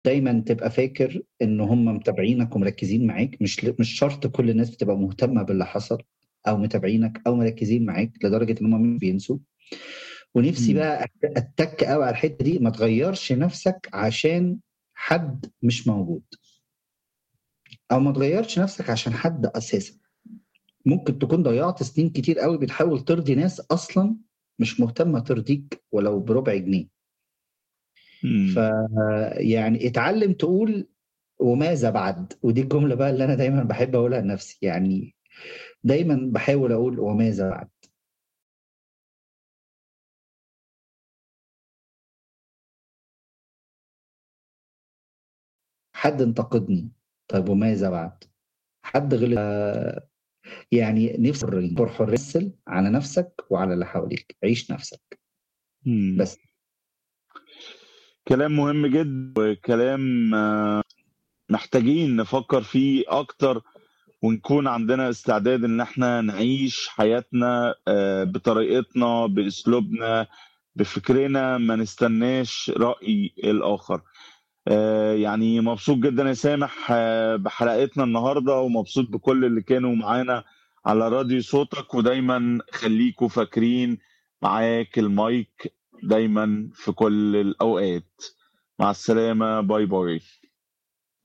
دايما تبقى فاكر ان هم متابعينك ومركزين معاك مش مش شرط كل الناس بتبقى مهتمه باللي حصل او متابعينك او مركزين معاك لدرجه ان هم مش بينسوا ونفسي مم. بقى أت- اتك قوي على الحته دي ما تغيرش نفسك عشان حد مش موجود او ما تغيرش نفسك عشان حد اساسا ممكن تكون ضيعت سنين كتير قوي بتحاول ترضي ناس اصلا مش مهتمه ترضيك ولو بربع جنيه مم. ف يعني اتعلم تقول وماذا بعد ودي الجمله بقى اللي انا دايما بحب اقولها لنفسي يعني دايما بحاول اقول وماذا بعد حد انتقدني طيب وماذا بعد حد غلط آه، يعني نفسي حرية حرية تمثل على نفسك وعلى اللي حواليك عيش نفسك مم. بس كلام مهم جدا وكلام آه، محتاجين نفكر فيه اكتر ونكون عندنا استعداد ان احنا نعيش حياتنا آه، بطريقتنا باسلوبنا بفكرنا ما نستناش رأي الاخر آه، يعني مبسوط جدا يا سامح آه، بحلقتنا النهارده ومبسوط بكل اللي كانوا معانا على راديو صوتك ودايما خليكوا فاكرين معاك المايك دايما في كل الاوقات مع السلامة باي باي